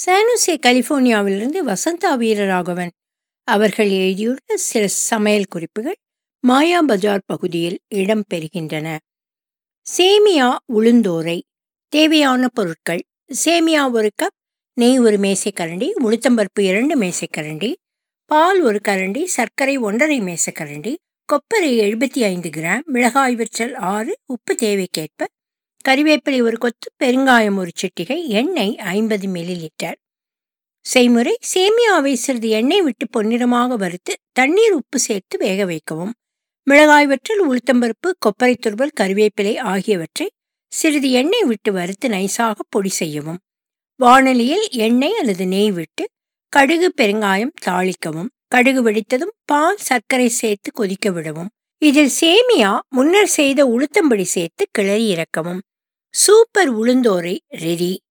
San Jose கலிபோர்னியாவிலிருந்து Vasantha Veeraraghavan அவர்கள் எழுதியுள்ள சில சமையல் குறிப்புகள் மாயா பஜார் பகுதியில் இடம்பெறுகின்றன சேமியா உளுந்தோரை தேவையான பொருட்கள் சேமியா ஒரு கப் நெய் ஒரு மேசைக்கரண்டி உளுத்தம்பருப்பு இரண்டு மேசைக்கரண்டி பால் ஒரு கரண்டி சர்க்கரை ஒன்றரை மேசைக்கரண்டி கொப்பரை எழுபத்தி ஐந்து கிராம் மிளகாய் விற்றல் ஆறு உப்பு தேவைக்கேற்ப கறிவேப்பிலை ஒரு கொத்து பெருங்காயம் ஒரு சிட்டிகை எண்ணெய் ஐம்பது மில்லி லிட்டர் செய்முறை சேமியாவை சிறிது எண்ணெய் விட்டு பொன்னிறமாக வறுத்து தண்ணீர் உப்பு சேர்த்து வேக வைக்கவும் மிளகாய் வற்றல் உளுத்தம்பருப்பு கொப்பரை துருவல் கறிவேப்பிலை ஆகியவற்றை சிறிது எண்ணெய் விட்டு வறுத்து நைஸாக பொடி செய்யவும் வானலியில் எண்ணெய் அல்லது நெய் விட்டு கடுகு பெருங்காயம் தாளிக்கவும் கடுகு வெடித்ததும் பால் சர்க்கரை சேர்த்து கொதிக்க விடவும் இதில் சேமியா முன்னர் செய்த உளுத்தம்படி சேர்த்து கிளறி இறக்கவும் சூப்பர் உளுந்தோரை ரெடி